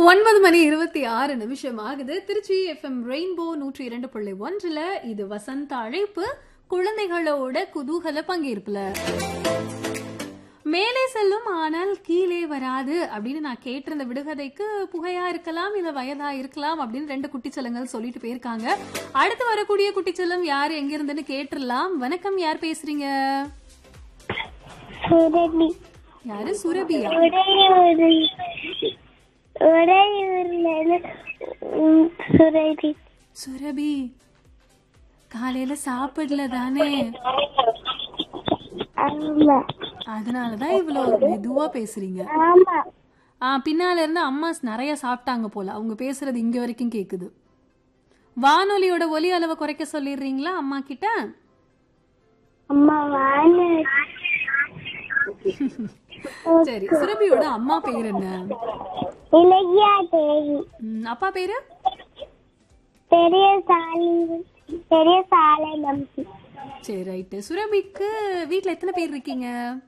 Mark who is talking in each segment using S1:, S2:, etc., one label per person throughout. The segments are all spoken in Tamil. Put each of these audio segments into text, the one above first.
S1: ஒன்பது மணி இருபத்தி ஆறு நிமிஷம் ஆகுது திருச்சி எஃப்எம் ரெயின்போ நூற்றி இரண்டு புள்ளி ஒன்றுல இது வசந்த அழைப்பு குழந்தைகளோட குதூகல பங்கேற்புல மேலே செல்லும் ஆனால் கீழே வராது அப்படின்னு நான் கேட்டிருந்த விடுகதைக்கு புகையா இருக்கலாம் இல்ல வயதா இருக்கலாம் அப்படின்னு ரெண்டு குட்டிச்சலங்கள் சொல்லிட்டு போயிருக்காங்க அடுத்து வரக்கூடிய குட்டிச்சலம் யாரு எங்க இருந்துன்னு கேட்டுடலாம் வணக்கம் யார் பேசுறீங்க
S2: சுரபி
S1: யாரு சுரபியா
S2: உடையூர் உடையூர்ல உம், சுரபி
S1: சுரபி காலையில சாப்பிடல தானே
S2: ஆமா
S1: அதனாலதான் இவ்வளவு மெதுவா பேசுறீங்க
S2: ஆமா
S1: ஆ பின்னால இருந்து அம்மா நிறைய சாப்பிட்டாங்க போல அவங்க பேசுறது இங்க வரைக்கும் கேக்குது வானொலியோட ஒலி அளவை குறைக்க சொல்லிடுறீங்களா அம்மா கிட்ட
S2: அம்மா வானு
S1: சரி சுரபியோட அம்மா பேர் என்ன
S2: இலக்கியா தேவி
S1: ம், அப்பா பேரு
S2: பெரிய சாலி பெரிய சாலை நம்பி
S1: சரி ரைட்டு சுரபிக்கு வீட்ல எத்தனை பேர் இருக்கீங்க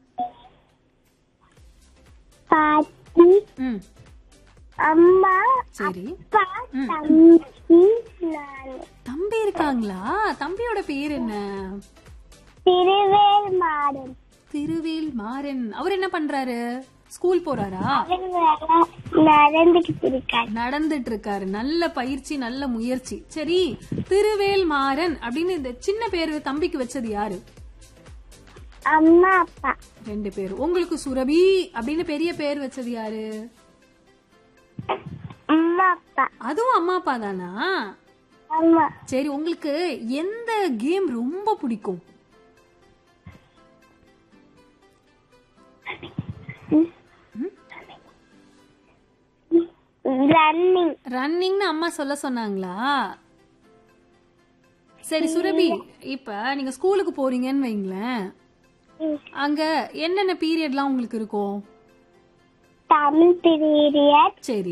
S2: பாட்டி
S1: ம்
S2: அம்மா
S1: சரி
S2: அப்பா தம்பி நானு
S1: தம்பி இருக்காங்களா தம்பியோட பேர் என்ன
S2: திருவேல் மாடன்
S1: திருவேல் மாறன் அவர் என்ன பண்றாரு ஸ்கூல் போறாரா
S2: அவர் வேற நடந்துகிட்டு இருக்காரு
S1: நடந்துட்டு இருக்காரு நல்ல பயிற்சி நல்ல முயற்சி சரி திருவேல் மாறன் அப்படின்னு இந்த சின்ன பேரு தம்பிக்கு வச்சது யாரு
S2: அம்மா அப்பா
S1: ரெண்டு பேர் உங்களுக்கு சுரபி அப்படின்னு பெரிய பேர் வச்சது யாரு
S2: அம்மா அப்பா
S1: அதுவும் அம்மா அப்பா தானா
S2: ஆமா
S1: சரி உங்களுக்கு எந்த கேம் ரொம்ப பிடிக்கும்
S2: ரன்னிங்
S1: ரன்னிங்னு அம்மா சொல்ல சொன்னாங்களா சரி சுரபி இப்ப நீங்க ஸ்கூலுக்கு போறீங்கன்னு வைங்களேன் அங்க என்னென்ன பீரியட்லாம் உங்களுக்கு இருக்கும்
S2: தமிழ் பீரியட்
S1: சரி